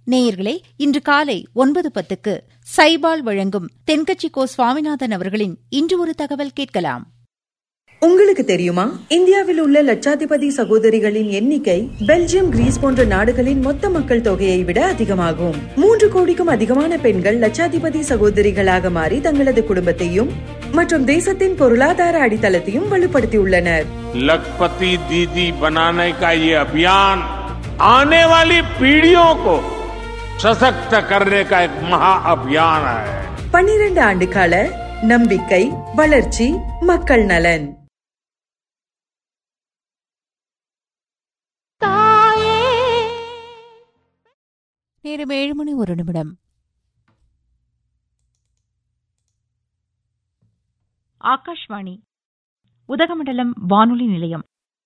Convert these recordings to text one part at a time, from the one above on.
நேயர்களே இன்று காலை ஒன்பது பத்துக்கு சைபால் வழங்கும் தென்கட்சி கோ சுவாமிநாதன் அவர்களின் இன்று ஒரு தகவல் கேட்கலாம் உங்களுக்கு தெரியுமா இந்தியாவில் உள்ள லட்சாதிபதி சகோதரிகளின் எண்ணிக்கை பெல்ஜியம் கிரீஸ் போன்ற நாடுகளின் மொத்த மக்கள் தொகையை விட அதிகமாகும் மூன்று கோடிக்கும் அதிகமான பெண்கள் லட்சாதிபதி சகோதரிகளாக மாறி தங்களது குடும்பத்தையும் மற்றும் தேசத்தின் பொருளாதார அடித்தளத்தையும் வலுப்படுத்தியுள்ளனர் लखपति दीदी बनाने का ये अभियान आने वाली पीढ़ियों को सशक्त करने का एक महा अभियान है பன்னிரண்டு ஆண்டு கால நம்பிக்கை வளர்ச்சி மக்கள் நலன் நேரம் ஏழு மணி ஒரு நிமிடம் ஆகாஷ்வாணி உதகமண்டலம் வானொலி நிலையம்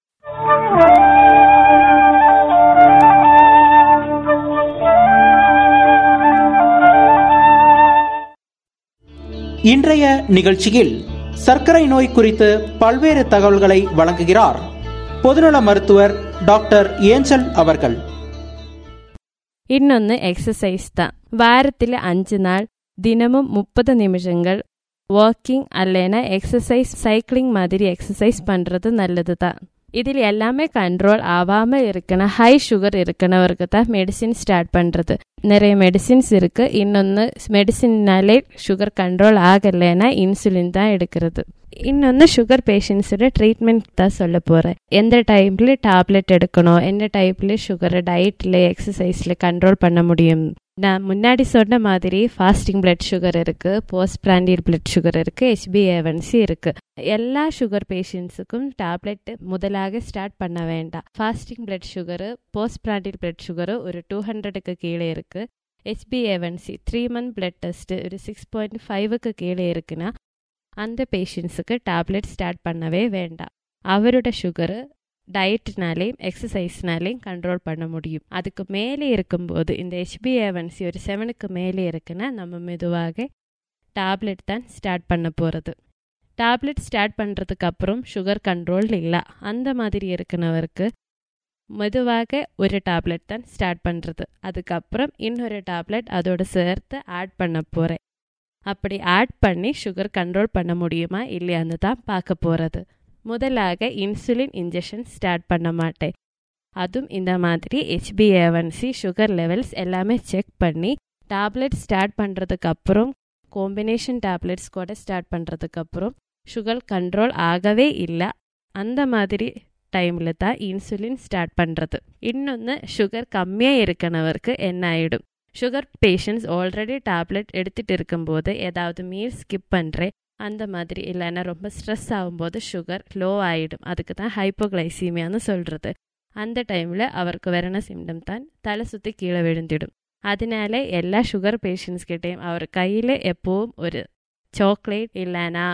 இன்றைய நிகழ்ச்சியில் சர்க்கரை நோய் குறித்து பல்வேறு தகவல்களை வழங்குகிறார் பொதுநல மருத்துவர் டாக்டர் ஏஞ்சல் அவர்கள் இன்னொன்று எக்ஸசைஸ் தான் வாரத்தில் அஞ்சு நாள் தினமும் முப்பது நிமிஷங்கள் வாக்கிங் அல்லைனா எக்ஸசைஸ் சைக்கிளிங் மாதிரி எக்ஸசைஸ் பண்ணுறது நல்லது தான் இதில் எல்லாமே கண்ட்ரோல் ஆகாமல் இருக்கணும் ஹை சுகர் இருக்கணவருக்கு தான் மெடிசின் ஸ்டார்ட் பண்ணுறது நிறைய மெடிசின்ஸ் இருக்குது இன்னொன்று மெடிசின்னாலே சுகர் கண்ட்ரோல் ஆகலைன்னா இன்சுலின் தான் எடுக்கிறது இன்னொன்று சுகர் பேஷண்ட்ஸோட ட்ரீட்மெண்ட் தான் சொல்ல போகிறேன் எந்த டைமில் டேப்லெட் எடுக்கணும் எந்த டைப்பில் சுகரை டயட்டில் எக்ஸசைஸில் கண்ட்ரோல் பண்ண முடியும் நான் முன்னாடி சொன்ன மாதிரி ஃபாஸ்டிங் பிளட் சுகர் இருக்குது போஸ்ட் பிராண்டியல் பிளட் சுகர் இருக்குது ஹெச்பிஏவன்சி இருக்குது எல்லா சுகர் பேஷண்ட்ஸுக்கும் டேப்லெட் முதலாக ஸ்டார்ட் பண்ண வேண்டாம் fasting blood sugar post prandial blood sugar ஒரு டூ ஹண்ட்ரடுக்கு கீழே இருக்குது ஹெச்பிஏவன்சி த்ரீ மந்த் பிளட் டெஸ்ட்டு ஒரு சிக்ஸ் பாயிண்ட் ஃபைவுக்கு கீழே இருக்குன்னா அந்த பேஷண்ட்ஸுக்கு டேப்லெட் ஸ்டார்ட் பண்ணவே வேண்டாம் அவரோட சுகரு டயட்னாலேயும் எக்ஸசைஸ்னாலேயும் கண்ட்ரோல் பண்ண முடியும் அதுக்கு மேலே இருக்கும்போது இந்த ஹெச்பிஏவன்சி ஒரு செவனுக்கு மேலே இருக்குன்னா நம்ம மெதுவாக டேப்லெட் தான் ஸ்டார்ட் பண்ண போகிறது டேப்லெட் ஸ்டார்ட் பண்ணுறதுக்கு அப்புறம் சுகர் கண்ட்ரோல் இல்லை அந்த மாதிரி இருக்கிறவருக்கு மெதுவாக ஒரு டேப்லெட் தான் ஸ்டார்ட் பண்ணுறது அதுக்கப்புறம் இன்னொரு டேப்லெட் அதோட சேர்த்து ஆட் பண்ண போகிறேன் அப்படி ஆட் பண்ணி சுகர் கண்ட்ரோல் பண்ண முடியுமா இல்லையான்னு தான் பார்க்க போகிறது முதலாக இன்சுலின் இன்ஜெக்ஷன் ஸ்டார்ட் பண்ண மாட்டேன் அதுவும் இந்த மாதிரி ஹெச்பிஏவன்சி சுகர் லெவல்ஸ் எல்லாமே செக் பண்ணி டேப்லெட் ஸ்டார்ட் பண்ணுறதுக்கு அப்புறம் காம்பினேஷன் டேப்லெட்ஸ் கூட ஸ்டார்ட் பண்ணுறதுக்கு அப்புறம் சுகர் கண்ட்ரோல் ஆகவே இல்லை அந்த மாதிரி டைமில் தான் இன்சுலின் ஸ்டார்ட் பண்ணுறது இன்னொன்று சுகர் கம்மியாக இருக்கணவருக்கு என்ன ஆகிடும் சுகர் பேஷண்ட்ஸ் ஆல்ரெடி டேப்லெட் எடுத்துகிட்டு இருக்கும்போது ஏதாவது மீல் ஸ்கிப் பண்ணுறேன் அந்த மாதிரி இல்லைன்னா ரொம்ப ஸ்ட்ரெஸ் ஆகும்போது சுகர் லோ ஆகிடும் அதுக்கு தான் ஹைப்போகிளைசீமியான்னு சொல்கிறது அந்த டைமில் அவருக்கு வரன சிம்டம் தான் தலை சுற்றி கீழே விழுந்திடும் அதனால எல்லா சுகர் பேஷண்ட்ஸ் கிட்டேயும் அவர் கையில் எப்போவும் ஒரு சாக்லேட் இல்லைன்னா